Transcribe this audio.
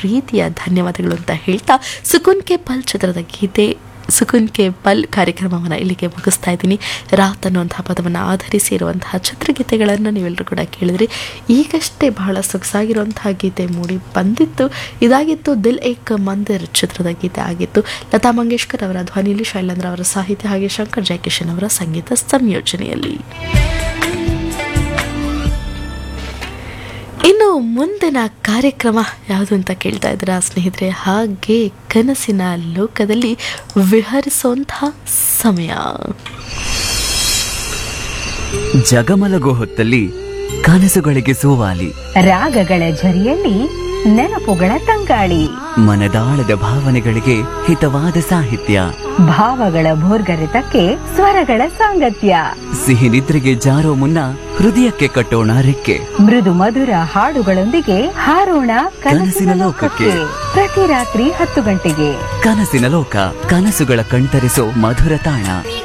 ಪ್ರೀತಿಯ ಧನ್ಯವಾದಗಳು ಅಂತ ಹೇಳ್ತಾ ಸುಕುನ್ ಕೆ ಪಲ್ ಚಿತ್ರದ ಗೀತೆ ಸುಕುನ್ ಕೆ ಪಲ್ ಕಾರ್ಯಕ್ರಮವನ್ನು ಇಲ್ಲಿಗೆ ಮುಗಿಸ್ತಾ ಇದ್ದೀನಿ ರಾತ್ ಅನ್ನುವಂತಹ ಪದವನ್ನು ಆಧರಿಸಿ ಇರುವಂತಹ ಚಿತ್ರಗೀತೆಗಳನ್ನು ನೀವೆಲ್ಲರೂ ಕೂಡ ಕೇಳಿದ್ರಿ ಈಗಷ್ಟೇ ಬಹಳ ಸೊಗಸಾಗಿರುವಂತಹ ಗೀತೆ ಮೂಡಿ ಬಂದಿತ್ತು ಇದಾಗಿತ್ತು ದಿಲ್ ಏಕ್ ಮಂದಿರ್ ಚಿತ್ರದ ಗೀತೆ ಆಗಿತ್ತು ಲತಾ ಮಂಗೇಶ್ಕರ್ ಅವರ ಧ್ವನಿಯಲ್ಲಿ ಶೈಲೇಂದ್ರ ಅವರ ಸಾಹಿತ್ಯ ಹಾಗೆ ಶಂಕರ್ ಜಯಕಿಶನ್ ಅವರ ಸಂಗೀತ ಸಂಯೋಜನೆಯಲ್ಲಿ ಇನ್ನು ಮುಂದಿನ ಕಾರ್ಯಕ್ರಮ ಯಾವುದು ಅಂತ ಕೇಳ್ತಾ ಇದ್ದೀರಾ ಸ್ನೇಹಿತರೆ ಹಾಗೆ ಕನಸಿನ ಲೋಕದಲ್ಲಿ ವಿಹರಿಸುವಂತಹ ಸಮಯ ಜಗಮಲಗೋ ಹೊತ್ತಲ್ಲಿ ಕನಸುಗಳಿಗೆ ಸೋವಾಲಿ ರಾಗಗಳ ಝರಿಯಲ್ಲಿ ನೆನಪುಗಳ ತಂಗಾಳಿ ಮನದಾಳದ ಭಾವನೆಗಳಿಗೆ ಹಿತವಾದ ಸಾಹಿತ್ಯ ಭಾವಗಳ ಭೋರ್ಗರೆತಕ್ಕೆ ಸ್ವರಗಳ ಸಾಂಗತ್ಯ ಸಿಹಿ ನಿದ್ರೆಗೆ ಜಾರೋ ಮುನ್ನ ಹೃದಯಕ್ಕೆ ಕಟ್ಟೋಣ ರೆಕ್ಕೆ ಮೃದು ಮಧುರ ಹಾಡುಗಳೊಂದಿಗೆ ಹಾರೋಣ ಕನಸಿನ ಲೋಕಕ್ಕೆ ಪ್ರತಿ ರಾತ್ರಿ ಹತ್ತು ಗಂಟೆಗೆ ಕನಸಿನ ಲೋಕ ಕನಸುಗಳ ಕಣ್ತರಿಸೋ ಮಧುರ ತಾಣ